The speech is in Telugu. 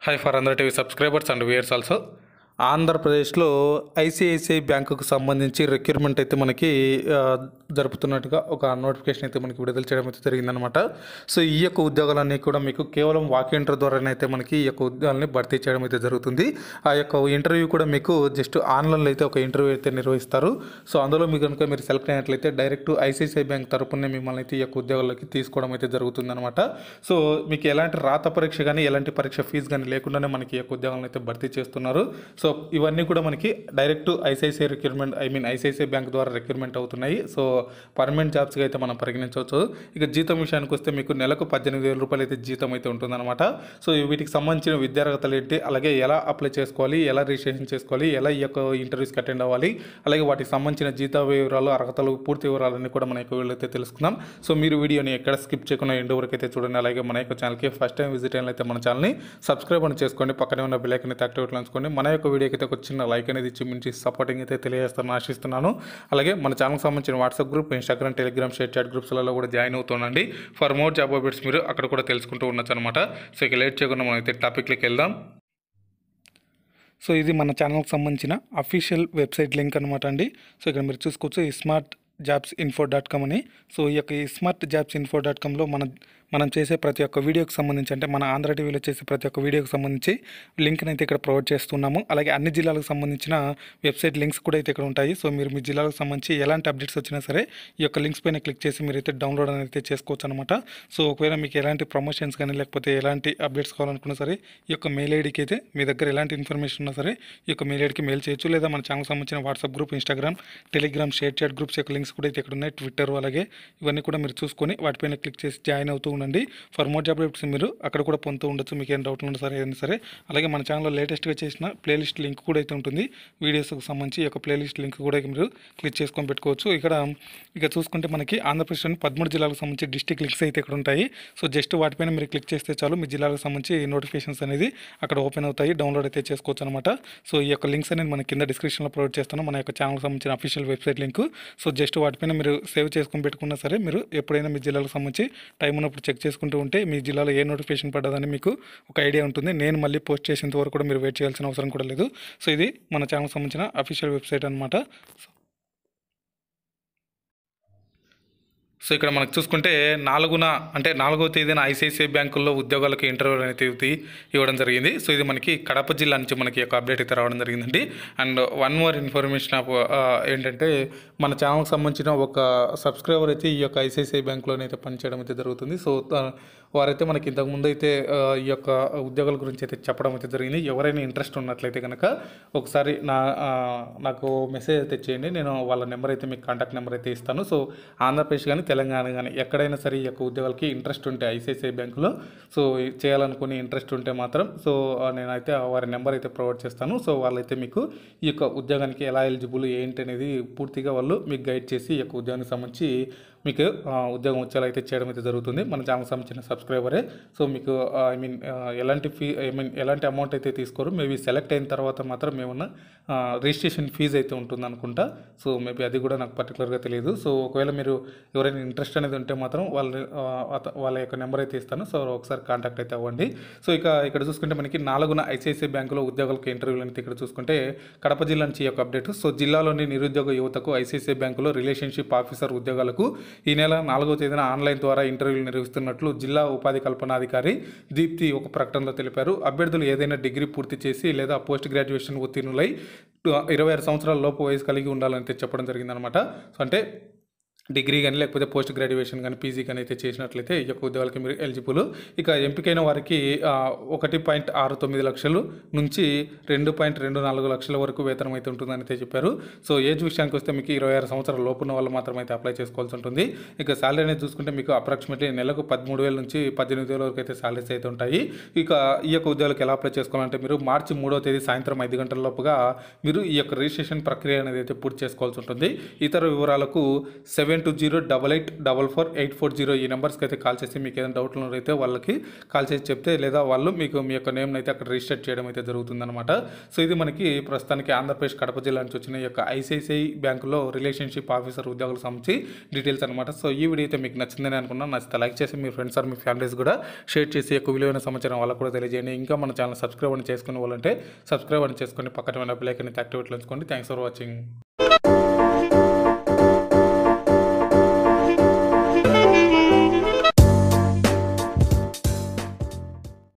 హాయ్ ఫర్ అందర్ TV subscribers and viewers also ఆంధ్రప్రదేశ్లో ఐసిఐసిఐ బ్యాంకుకు సంబంధించి రిక్రూట్మెంట్ అయితే మనకి ఆ, జరుపుతున్నట్టుగా ఒక నోటిఫికేషన్ అయితే మనకి విడుదల చేయడం అయితే జరిగిందనమాట సో ఈ యొక్క ఉద్యోగాలన్నీ కూడా మీకు కేవలం వాక్ ఇంటర్ ద్వారానే అయితే మనకి ఈ యొక్క ఉద్యోగాలని భర్తీ చేయడం అయితే జరుగుతుంది ఆ యొక్క ఇంటర్వ్యూ కూడా మీకు జస్ట్ ఆన్లైన్లో అయితే ఒక ఇంటర్వ్యూ అయితే నిర్వహిస్తారు సో అందులో మీకు కనుక మీరు సెలెక్ట్ అయినట్లయితే డైరెక్ట్ ఐసిఐసిఐ బ్యాంక్ తరపునే మిమ్మల్ని అయితే ఈ యొక్క ఉద్యోగాలకి తీసుకోవడం అయితే జరుగుతుందన్నమాట సో మీకు ఎలాంటి రాత పరీక్ష కానీ ఎలాంటి పరీక్ష ఫీజు కానీ లేకుండానే మనకి ఈ యొక్క ఉద్యోగాలను అయితే భర్తీ చేస్తున్నారు సో ఇవన్నీ కూడా మనకి direct ICICI recruitment I mean ICICI bank ద్వారా రిక్రూట్మెంట్ అవుతున్నాయి సో పర్మనెంట్ జాబ్స్గా అయితే మనం పరిగణించవచ్చు ఇక జీతం విషయానికి వస్తే మీకు నెలకు పద్దెనిమిది వేల రూపాయలు అయితే జీతం అయితే ఉంటుందన్నమాట సో వీటికి సంబంధించిన విద్యార్హతలు ఏంటి అలాగే ఎలా అప్లై చేసుకోవాలి ఎలా రిజిస్ట్రేషన్ చేసుకోవాలి ఎలా ఈ యొక్క ఇంటర్వ్యూస్కి అటెండ్ అవ్వాలి అలాగే వాటికి సంబంధించిన జీత వివరాలు అర్హతలు పూర్తి వివరాలన్నీ కూడా మన యొక్క వీళ్ళైతే తెలుసుకుందాం సో మీరు వీడియోని ఎక్కడ స్కిప్ చేయకుండా ఎండ్ వరకు అయితే చూడండి అలాగే మన యొక్క ఛానల్కి ఫస్ట్ టైం విజిట్ అయినట్లయితే మన ఛానల్ని సబ్స్క్రైబ్ అని చేసుకోండి పక్కనే ఉన్న బెల్ ఐకన్ అయితే యాక్టివేట్లో ఉంచుకోండి మన యొక్క వీడియోకి అయితే ఒక చిన్న లైక్ అనేది ఇచ్చి మించి సపోర్టింగ్ అయితే తెలియజేస్తాను ఆశిస్తున్నాను అలాగే మన ఛానల్కి సంబంధించిన WhatsApp group Instagram Telegram ShareChat గ్రూప్స్లలో కూడా జాయిన్ అవుతుండండి ఫర్ మోర్ జాబ్ అప్డేట్స్ మీరు అక్కడ కూడా తెలుసుకుంటూ ఉండొచ్చు అనమాట సో ఇక లేట్ చేయకుండా మనం అయితే టాపిక్లోకి వెళ్దాం సో ఇది మన ఛానల్కి సంబంధించిన అఫీషియల్ వెబ్సైట్ లింక్ అనమాట అండి సో ఇక్కడ మీరు చూసుకోవచ్చు ఈ smart jobs info dot com అని సో ఈ యొక్క ఈ స్మార్ట్ జాబ్స్ ఇన్ఫో డాట్ కామ్లో మన మనం చేసే ప్రతి ఒక్క వీడియోకి సంబంధించి అంటే మన ఆంధ్ర టీవీలో చేసే ప్రతి ఒక్క వీడియోకి సంబంధించి లింక్ని అయితే ఇక్కడ ప్రొవైడ్ చేస్తున్నాము అలాగే అన్ని జిల్లాలకు సంబంధించిన వెబ్సైట్ లింక్స్ కూడా అయితే ఇక్కడ ఉంటాయి సో మీరు మీ జిల్లాలకు సంబంధించి ఎలాంటి అప్డేట్స్ వచ్చినా సరే ఈ యొక్క లింక్స్ పైన క్లిక్ చేసి మీరు అయితే డౌన్లోడ్ అనేది అయితే చేసుకోవచ్చు అనమాట సో ఒకవేళ మీకు ఎలాంటి ప్రమోషన్స్ కానీ లేకపోతే ఎలాంటి అప్డేట్స్ కావాలనుకున్నా సరే ఈ యొక్క మెయిల్ ఐడికి అయితే మీ దగ్గర ఎలాంటి ఇన్ఫర్మేషన్ ఉన్నా సరే ఈ యొక్క మెయిల్ ఐడికి మెయిల్ చేయొచ్చు లేదా మన ఛానల్ సంబంధించిన WhatsApp group Instagram Telegram ShareChat groups యొక్క లింక్స్ కూడా అయితే ఇక్కడ ఉన్నాయి ట్విట్టర్ అలాగే ఇవన్నీ కూడా మీరు చూసుకొని వాటిపైన క్లిక్ చేసి జాయిన్ అవుతూ ఉండండి ఫర్ మోర్ జాబ్ అప్డేట్స్ మీరు అక్కడ కూడా పొందుతూ ఉండొచ్చు మీకు ఏం డౌట్లు ఉన్నా సరే ఏదైనా సరే అలాగే మన ఛానల్లో లేటెస్ట్గా చేసిన ప్లేలిస్ట్ లింక్ కూడా అయితే ఉంటుంది వీడియోస్కి సంబంధించి ఈ యొక్క ప్లేలిస్ట్ లింక్ కూడా మీరు క్లిక్ చేసుకొని పెట్టుకోవచ్చు ఇక్కడ ఇక చూసుకుంటే మనకి ఆంధ్రప్రదేశ్లోని పదమూడు జిల్లాలకు సంబంధించి డిస్టిక్ లింక్స్ అయితే ఇక్కడ ఉంటాయి సో జస్ట్ వాటిపైన మీరు క్లిక్ చేస్తే చాలు మీ జిల్లాలకు సంబంధించి నోటిఫికేషన్స్ అనేది అక్కడ ఓపెన్ అవుతాయి డౌన్లోడ్ అయితే చేసుకోవచ్చు అనమాట సో ఈ యొక్క లింక్స్ అనేది మన కింద డిస్క్రిప్షన్లో ప్రొవైడ్ చేస్తాను మన యొక్క ఛానల్కి సంబంధించిన official website link so just వాటిపైన మీరు సేవ్ చేసుకొని పెట్టుకున్నా సరే మీరు ఎప్పుడైనా మీ జిల్లాలకు సంబంధించి టైం ఉన్నప్పుడు చెక్ చేసుకుంటూ ఉంటే మీ జిల్లాలో ఏ నోటిఫికేషన్ పడ్డదని మీకు ఒక ఐడియా ఉంటుంది నేను మళ్ళీ పోస్ట్ చేసేంత వరకు కూడా మీరు వెయిట్ చేయాల్సిన అవసరం కూడా లేదు సో ఇది మన ఛానల్కి సంబంధించిన అఫీషియల్ వెబ్సైట్ అనమాట సో ఇక్కడ మనకు చూసుకుంటే నాలుగున అంటే నాలుగవ తేదీన ఐసిఐసిఐ బ్యాంకుల్లో ఉద్యోగాలకు ఇంటర్వ్యూ అనేది ఇవ్వడం జరిగింది సో ఇది మనకి కడప జిల్లా నుంచి మనకి ఒక అప్డేట్ అయితే రావడం జరిగిందండి and one more information of ఏంటంటే మన ఛానల్కి సంబంధించిన ఒక సబ్స్క్రైబర్ అయితే ఈ యొక్క ఐసిఐసిఐ బ్యాంక్లోనే అయితే పనిచేయడం అయితే జరుగుతుంది సో ఆ, వారైతే మనకి ఇంతకుముందు అయితే ఆ, ఈ యొక్క ఉద్యోగాల గురించి అయితే చెప్పడం అయితే జరిగింది ఎవరైనా ఇంట్రెస్ట్ ఉన్నట్లయితే కనుక ఒకసారి నా ఆ, నాకు మెసేజ్ అయితే చేయండి నేను వాళ్ళ నెంబర్ అయితే మీకు కాంటాక్ట్ నెంబర్ అయితే ఇస్తాను సో ఆంధ్రప్రదేశ్ కానీ తెలంగాణ కానీ ఎక్కడైనా సరే ఈ యొక్క ఉద్యోగాలకి ఇంట్రెస్ట్ ఉంటే ఐసిఐసిఐ బ్యాంకులో సో చేయాలనుకుని ఇంట్రెస్ట్ ఉంటే మాత్రం సో ఆ, నేనైతే వారి నెంబర్ అయితే ప్రొవైడ్ చేస్తాను సో వాళ్ళైతే మీకు ఈ యొక్క ఉద్యోగానికి ఎలా ఎలిజిబుల్ ఏంటి అనేది పూర్తిగా వాళ్ళు మీకు గైడ్ చేసి ఈ యొక్క ఉద్యోగానికి సంబంధించి మీకు ఆ, ఉద్యోగం వచ్చేలా అయితే చేయడం అయితే జరుగుతుంది మన ఛానల్ సంబంధించిన సబ్స్క్రైబరే సో మీకు ఐ మీన్ ఎలాంటి ఫీ ఐ మీన్ ఎలాంటి అమౌంట్ అయితే తీసుకోరు మేబీ సెలెక్ట్ అయిన తర్వాత మాత్రం ఏమన్నా రిజిస్ట్రేషన్ ఫీజు అయితే ఉంటుంది అనుకుంటా సో మేబీ అది కూడా నాకు పర్టికులర్గా తెలియదు సో ఒకవేళ మీరు ఎవరైనా ఇంట్రెస్ట్ అనేది ఉంటే మాత్రం వాళ్ళ ఆ, అత- వాళ్ళ యొక్క నెంబర్ అయితే ఇస్తాను సో ఒకసారి కాంటాక్ట్ అయితే అవ్వండి సో ఇక ఇక్కడ చూసుకుంటే మనకి నాలుగున ఐసిఐసిఐ బ్యాంకులో ఉద్యోగాలకు ఇంటర్వ్యూలు అనేది ఇక్కడ చూసుకుంటే కడప జిల్లా నుంచి ఈ యొక్క అప్డేట్ సో జిల్లాలోని నిరుద్యోగ యువతకు ఐసిఐసిఐ బ్యాంకులో రిలేషన్షిప్ ఆఫీసర్ ఉద్యోగాలకు ఈ నెల నాలుగో తేదీన ఆన్లైన్ ద్వారా ఇంటర్వ్యూలు నిర్వహిస్తున్నట్లు జిల్లా ఉపాధి కల్పనాధికారి దీప్తి ఒక ప్రకటనలో తెలిపారు అభ్యర్థులు ఏదైనా డిగ్రీ పూర్తి చేసి లేదా పోస్ట్ గ్రాడ్యుయేషన్ ఉత్తీర్ణులై ఇరవై ఆరు సంవత్సరాల లోపు వయసు కలిగి ఉండాలని అయితే చెప్పడం జరిగిందనమాట సో అంటే డిగ్రీ కానీ లేకపోతే పోస్ట్ గ్రాడ్యుయేషన్ కానీ పీజీ కానీ అయితే చేసినట్లయితే ఈ యొక్క ఉద్యోగాలకి మీరు ఎలిజిబుల్ ఇక ఎంపికైన వారికి ఆ, ఒకటి పాయింట్ ఆరు తొమ్మిది లక్షలు నుంచి రెండు పాయింట్ రెండు నాలుగు లక్షల వరకు వేతనం అయితే ఉంటుందని అయితే చెప్పారు సో ఏజ్ విషయానికి వస్తే మీకు ఇరవై ఆరు సంవత్సరాల లోపు ఉన్న వాళ్ళు మాత్రం అయితే అప్లై చేసుకోవాల్సి ఉంటుంది ఇక శాలరీ అనేది చూసుకుంటే మీకు అప్రాక్సిమేట్లీ నెలకు పదమూడు వేల నుంచి పద్దెనిమిది వేల వరకు అయితే శాలరీస్ అయితే ఉంటాయి ఇక ఈ యొక్క ఉద్యోగాలకు ఎలా అప్లై చేసుకోవాలంటే మీరు మార్చి మూడో తేదీ సాయంత్రం ఐదు గంటల లోపుగా మీరు ఈ యొక్క రిజిస్ట్రేషన్ ప్రక్రియ అనేది అయితే పూర్తి చేసుకోవాల్సి ఉంటుంది ఇతర వివరాలకు seven seven two zero double eight double four eight four zero ఈ నెంబర్స్కి అయితే కాల్ చేసి మీకు ఏదైనా డౌట్లు అయితే వాళ్ళకి కాల్ చేసి చెప్తే లేదా వాళ్ళు మీకు మీ యొక్క నేమ్ని అయితే అక్కడ రిజిస్టర్ చేయడం అయితే జరుగుతుందన్నమాట సో ఇది మనకి ప్రస్తుతానికి ఆంధ్రప్రదేశ్ కడప జిల్లా నుంచి వచ్చిన ఈ యొక్క ఐసిఐసిఐ బ్యాంకులో రిలేషన్షిప్ ఆఫీసర్ ఉద్యోగులకు సంబంధించి డీటెయిల్స్ అనమాట సో ఈ వీడియో అయితే మీకు నచ్చిందని అనుకున్నాను నచ్చితే లైక్ చేసి మీ ఫ్రెండ్స్ ఆర్ మీ ఫ్యామిలీస్ కూడా షేర్ చేసి ఎక్కువ విలువైన సమాచారం వాళ్ళకు కూడా తెలియజేయండి ఇంకా మన ఛానల్ సబ్స్క్రైబ్ అని చేసుకునే వాళ్ళంటే సబ్స్క్రైబ్ అని చేసుకొని పక్కన ఉన్న బెల్ ఐకన్ అయితే యాక్టివేట్లో ఉంచుకోండి థ్యాంక్స్ ఫర్ వాచింగ్